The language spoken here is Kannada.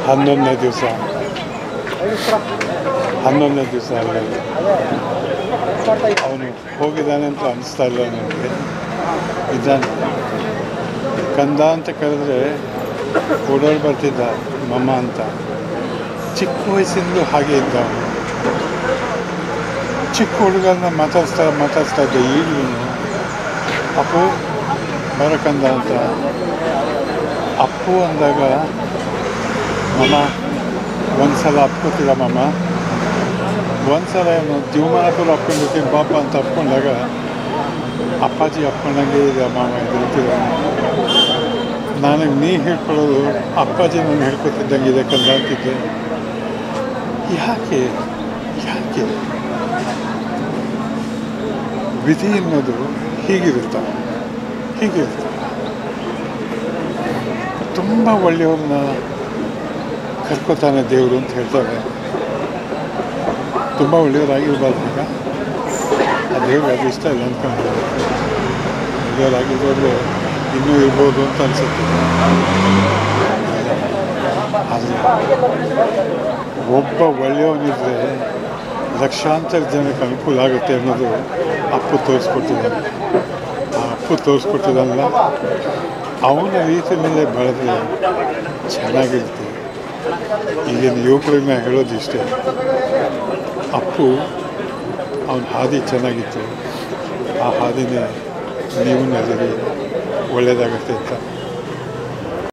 ಹನ್ನೊಂದನೇ ದಿವಸ ಹನ್ನೊಂದನೇ ದಿವಸ ಅಲ್ಲಿ ಅವನು ಹೋಗಿದ್ದಾನೆ ಅಂತ ಅನಿಸ್ತಾ ಇಲ್ಲ ನನಗೆ ಇದ್ದಾನೆ ಕಂದ ಅಂತ ಕರೆದ್ರೆ ಓಡೋಡಿ ಬರ್ತಿದ್ದ ಮಮ್ಮ ಅಂತ ಚಿಕ್ಕ ವಯಸ್ಸಿಂದಲೂ ಹಾಗೆ ಇದ್ದ ಅವನು ಚಿಕ್ಕ ಹುಡುಗರನ್ನ ಮಾತಾಡಿಸ್ತಾ ಮಾತಾಡಿಸ್ತಾ ಇದ್ದ ಈಗಲೂ ಅಪ್ಪು ಬರಕಂದ ಅಂತ ಅಪ್ಪು ಅಂದಾಗ ಮಮ್ಮ ಒಂದು ಸಲ ಅಪ್ಕೋತಿಲ್ಲ ಮಮ್ಮ ಒಂದು ಸಲ ಏನು ಜೀವಮಾನಪುರ ಅಪ್ಕೊಂಡಿರ್ತೀನಿ ಪಾಪ ಅಂತ ಅಪ್ಕೊಂಡಾಗ ಅಪ್ಪಾಜಿ ಅಪ್ಕೊಂಡಂಗೆ ಇದೆ ಮಾಮ ಇದ್ದಿರ್ತೀರ ನನಗೆ ನೀ ಹೇಳ್ಕೊಳ್ಳೋದು ಅಪ್ಪಾಜಿ ನಾನು ಹೇಳ್ಕೊತಿದ್ದಂಗೆ ಇದೆ ಕಂದ ಅಂತಿದ್ದೆ ಯಾಕೆ ಯಾಕೆ ವಿಧಿ ಅನ್ನೋದು ಹೀಗಿರುತ್ತೆ ಹೀಗಿರುತ್ತೆ ತುಂಬ ಒಳ್ಳೆಯವ್ರನ್ನ ಕರ್ಕೋತಾನೆ ದೇವರು ಅಂತ ಹೇಳ್ತಾರೆ ತುಂಬ ಒಳ್ಳೆಯವರಾಗಿರ್ಬಾರ್ದು ಈಗ ಆ ದೇವ್ರಿಗೆ ಅದು ಇಷ್ಟ ಇಲ್ಲ ಅಂದ್ಕೊಂಡು ಒಳ್ಳೆಯವರಾಗಿರೋದು ಇನ್ನೂ ಇರ್ಬೋದು ಅಂತ ಅನಿಸುತ್ತೆ ಆದರೆ ಒಬ್ಬ ಒಳ್ಳೆಯವನಿದ್ರೆ ಲಕ್ಷಾಂತರ ಜನಕ್ಕೆ ಅನುಕೂಲ ಆಗುತ್ತೆ ಅನ್ನೋದು ಅಪ್ಪು ತೋರಿಸ್ಕೊಟ್ಟಿದ್ದಾನೆ ಆ ಅಪ್ಪು ತೋರಿಸ್ಕೊಟ್ಟಿದ್ದಾನಲ್ಲ ಅವನ ರೀತಿ ಮೇಲೆ ಬೆಳೆದ್ರೆ ಚೆನ್ನಾಗಿರುತ್ತೆ ಈಗಿನ ಯುವಕರನ್ನ ಹೇಳೋದು ಇಷ್ಟೇ ಅಪ್ಪು ಅವನ ಹಾದಿ ಚೆನ್ನಾಗಿತ್ತು ಆ ಹಾದಿನೇ ನೀವು ನದಿರಿ ಒಳ್ಳೆಯದಾಗತ್ತೆ ಅಂತ